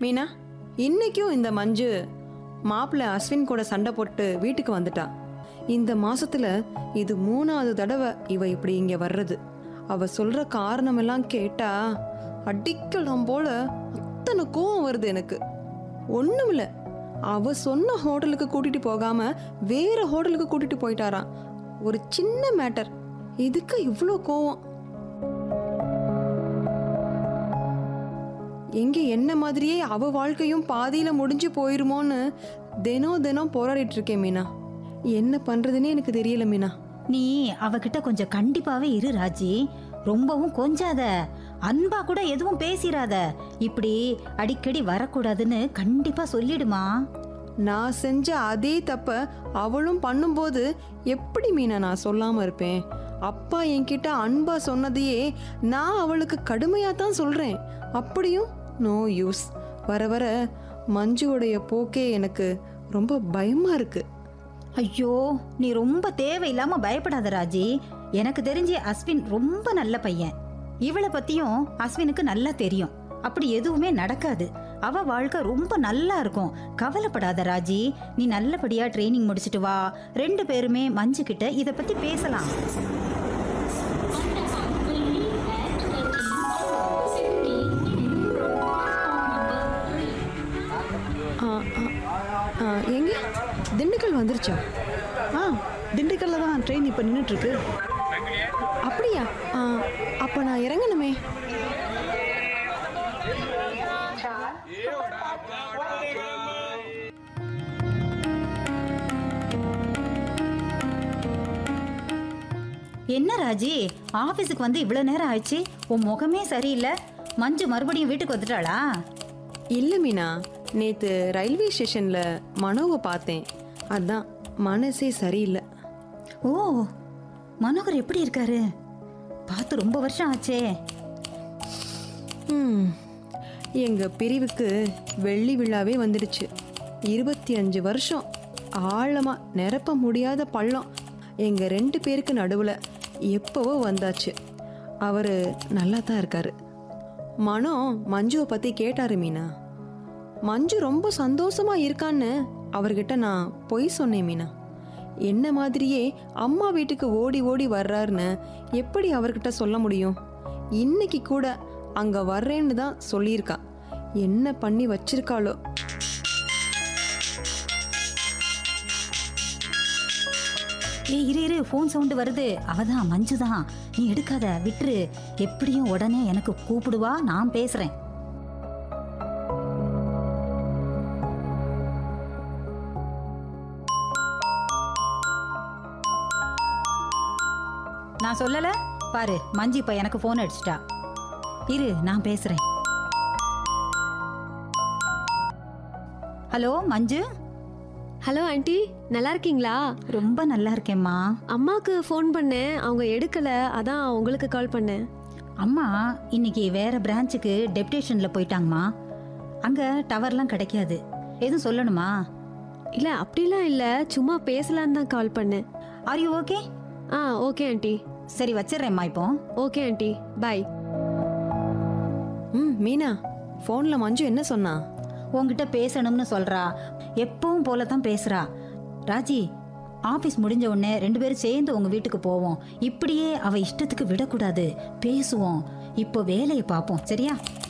மீனா இன்னைக்கும் இந்த மஞ்சு மாப்பிள்ளை அஸ்வின் கூட சண்டை போட்டு வீட்டுக்கு வந்துட்டா இந்த மாசத்துல இது மூணாவது தடவை இவ இப்படி இங்க வர்றது அவ சொல்ற காரணம் எல்லாம் கேட்டா அடிக்கலாம் போல அத்தனை கோவம் வருது எனக்கு ஒண்ணுமில்ல அவ சொன்ன ஹோட்டலுக்கு கூட்டிட்டு போகாம வேற ஹோட்டலுக்கு கூட்டிட்டு போயிட்டாராம் ஒரு சின்ன மேட்டர் இதுக்கு இவ்வளோ கோவம் எங்க என்ன மாதிரியே அவ வாழ்க்கையும் பாதியில முடிஞ்சு போயிருமோன்னு தினம் தினம் போராடிட்டு இருக்கேன் மீனா என்ன பண்றதுன்னே எனக்கு தெரியல மீனா நீ அவகிட்ட கொஞ்சம் கண்டிப்பாவே இரு ராஜி ரொம்பவும் கொஞ்சாத அன்பா கூட எதுவும் பேசிராத இப்படி அடிக்கடி வரக்கூடாதுன்னு கண்டிப்பா சொல்லிடுமா நான் செஞ்ச அதே தப்ப அவளும் பண்ணும்போது எப்படி மீனா நான் சொல்லாம இருப்பேன் அப்பா என்கிட்ட அன்பா சொன்னதையே நான் அவளுக்கு கடுமையா தான் சொல்றேன் அப்படியும் நோ யூஸ் வர வர மஞ்சுவுடைய போக்கே எனக்கு ரொம்ப பயமா இருக்கு ஐயோ நீ ரொம்ப தேவையில்லாம பயப்படாத ராஜி எனக்கு தெரிஞ்சு அஸ்வின் ரொம்ப நல்ல பையன் இவளை பத்தியும் அஸ்வினுக்கு நல்லா தெரியும் அப்படி எதுவுமே நடக்காது அவ வாழ்க்கை ரொம்ப நல்லா இருக்கும் கவலைப்படாத ராஜி நீ நல்லபடியா ட்ரைனிங் முடிச்சிட்டு வா ரெண்டு பேருமே மஞ்சு கிட்ட இத பத்தி பேசலாம் ஆ, ஆ, ஆ, எங்க திண்டுக்கல் வந்துருச்சா ஆ திண்டுக்கல்ல தான் ட்ரெயின் இப்போ நின்றுட்டுருக்கு அப்படியா ஆ, அப்ப நான் இறங்கணுமே என்ன ராஜி ஆபீஸுக்கு வந்து இவ்வளவு நேரம் ஆயிடுச்சு உன் முகமே சரியில்லை மஞ்சு மறுபடியும் வீட்டுக்கு வந்துட்டாளா இல்ல மீனா நேத்து ரயில்வே ஸ்டேஷன்ல மனோவை பார்த்தேன் அதான் மனசே சரியில்லை ஓ மனோகர் எப்படி இருக்காரு பார்த்து ரொம்ப வருஷம் ஆச்சே ம், எங்க பிரிவுக்கு வெள்ளி விழாவே வந்துடுச்சு இருபத்தி அஞ்சு வருஷம் ஆழமா நிரப்ப முடியாத பள்ளம் எங்க ரெண்டு பேருக்கு நடுவுல எப்பவோ வந்தாச்சு அவரு நல்லா தான் இருக்காரு மனோ மஞ்சுவை பத்தி கேட்டாரு மீனா மஞ்சு ரொம்ப சந்தோஷமா இருக்கான்னு அவர்கிட்ட நான் பொய் சொன்னேன் மீனா என்ன மாதிரியே அம்மா வீட்டுக்கு ஓடி ஓடி வர்றாருன்னு எப்படி அவர்கிட்ட சொல்ல முடியும் இன்னைக்கு கூட அங்க வர்றேன்னு தான் சொல்லியிருக்கா என்ன பண்ணி வச்சிருக்காளோ ஏய் இரு இரு ஃபோன் சவுண்டு வருது அவதான் மஞ்சு தான் நீ எடுக்காத விட்டுரு எப்படியும் உடனே எனக்கு கூப்பிடுவா நான் பேசுறேன் நான் சொல்லல பாரு மஞ்சு இப்ப எனக்கு ஃபோன் அடிச்சிட்டா இரு நான் பேசுறேன் ஹலோ மஞ்சு ஹலோ ஆண்டி நல்லா இருக்கீங்களா ரொம்ப நல்லா இருக்கேம்மா அம்மாக்கு ஃபோன் பண்ணேன் அவங்க எடுக்கல அதான் உங்களுக்கு கால் பண்ணேன் அம்மா இன்னைக்கு வேற பிரான்ச்சுக்கு டெப்டேஷன்ல போயிட்டாங்கம்மா அங்க டவர்லாம் கிடைக்காது எதுவும் சொல்லணுமா இல்ல அப்படிலாம் இல்ல சும்மா பேசலான்னு தான் கால் பண்ணேன் ஆர் யூ ஓகே ஆ ஓகே ஆண்டி சரி வச்சிடுறேம்மா இப்போ ஓகே ஆண்டி பாய் ம் மீனா ஃபோன்ல மஞ்சு என்ன சொன்னா உன்கிட்ட பேசணும்னு சொல்றா எப்பவும் போல தான் பேசுறா ராஜி ஆபீஸ் முடிஞ்ச உடனே ரெண்டு பேரும் சேர்ந்து உங்க வீட்டுக்கு போவோம் இப்படியே அவ இஷ்டத்துக்கு விடக்கூடாது பேசுவோம் இப்போ வேலையை பார்ப்போம் சரியா